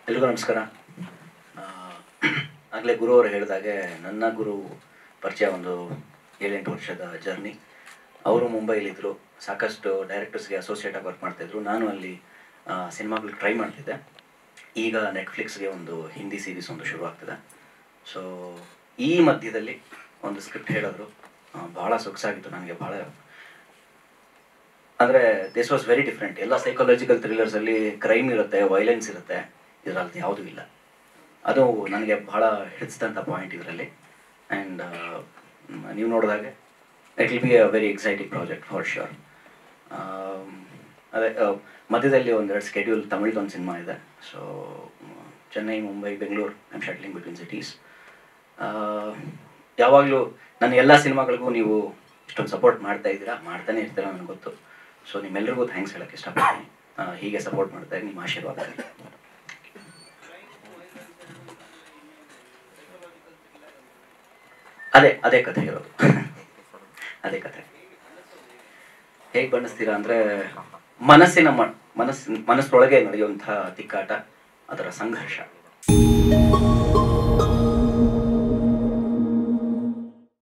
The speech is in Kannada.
ಎಲ್ರಿಗೂ ನಮಸ್ಕಾರ ಆಗಲೇ ಗುರು ಅವರು ಹೇಳಿದಾಗೆ ನನ್ನ ಗುರು ಪರಿಚಯ ಒಂದು ಏಳೆಂಟು ವರ್ಷದ ಜರ್ನಿ ಅವರು ಮುಂಬೈಲಿದ್ದರು ಸಾಕಷ್ಟು ಡೈರೆಕ್ಟರ್ಸ್ಗೆ ಅಸೋಸಿಯೇಟ್ ಆಗಿ ವರ್ಕ್ ಮಾಡ್ತಾಯಿದ್ರು ನಾನು ಅಲ್ಲಿ ಸಿನಿಮಾಗಳಿಗೆ ಟ್ರೈ ಮಾಡ್ತಿದ್ದೆ ಈಗ ನೆಟ್ಫ್ಲಿಕ್ಸ್ಗೆ ಒಂದು ಹಿಂದಿ ಸೀರೀಸ್ ಒಂದು ಶುರು ಆಗ್ತಿದೆ ಸೊ ಈ ಮಧ್ಯದಲ್ಲಿ ಒಂದು ಸ್ಕ್ರಿಪ್ಟ್ ಹೇಳಿದ್ರು ಆ, ಭಾಳ ಸೊಗಸಾಗಿತ್ತು ನನಗೆ ಭಾಳ ಅಂದರೆ ದಿಸ್ ವಾಸ್ ವೆರಿ ಡಿಫ್ರೆಂಟ್ ಎಲ್ಲ ಸೈಕಾಲಜಿಕಲ್ ಥ್ರಿಲ್ಲರ್ಸಲ್ಲಿ ಕ್ರೈಮ್ ಇರುತ್ತೆ ವೈಲೆನ್ಸ್ ಇರುತ್ತೆ ಇದರಲ್ಲಿ ಯಾವುದೂ ಇಲ್ಲ ಅದು ನನಗೆ ಬಹಳ ಹಿಡಿಸಿದಂಥ ಪಾಯಿಂಟ್ ಇದರಲ್ಲಿ ಆ್ಯಂಡ್ ನೀವು ನೋಡಿದಾಗೆ it will be a very exciting project for sure ಅದೇ ಆ, ಮಧ್ಯದಲ್ಲಿ ಒಂದೆರಡು ಸ್ಕೆಡ್ಯೂಲ್ ತಮಿಳ್ದೊಂದು ಸಿನಿಮಾ ಇದೆ so Chennai Mumbai Bengaluru I'm shuttling between cities ಯಾವಾಗಲೂ ನನ್ನ ಎಲ್ಲ ಸಿನಿಮಾಗಳಿಗೂ ನೀವು ಇಷ್ಟೊಂದು ಸಪೋರ್ಟ್ ಮಾಡ್ತಾ ಇದ್ದೀರಾ ಮಾಡ್ತಾನೆ ಇರ್ತೀರಾ ನನಗೆ ಗೊತ್ತು ಸೊ ನಿಮ್ಮೆಲ್ಲರಿಗೂ ಥ್ಯಾಂಕ್ಸ್ ಹೇಳೋಕ್ಕೆ ಇಷ್ಟಪಡ್ತೀನಿ ಆ, ಹೀಗೆ ಸಪೋರ್ಟ್ ಮಾಡ್ತಾ ಇರಿ ನಿಮ್ಮ ಆಶೀರ್ವಾದ ಇರಲಿ. ಅದೇ ಅದೇ ಕಥೆ ಇರೋದು ಅದೇ ಕಥೆ ಹೇಗೆ ಬಣ್ಣಿಸ್ತೀರಾ ಅಂದರೆ ಮನಸ್ಸಿನ ಮ ಮನಸ್ಸಿನ ಮನಸ್ಸೊಳಗೆ ನಡೆಯುವಂಥ ತಿಕ್ಕಾಟ ಅದರ ಸಂಘರ್ಷ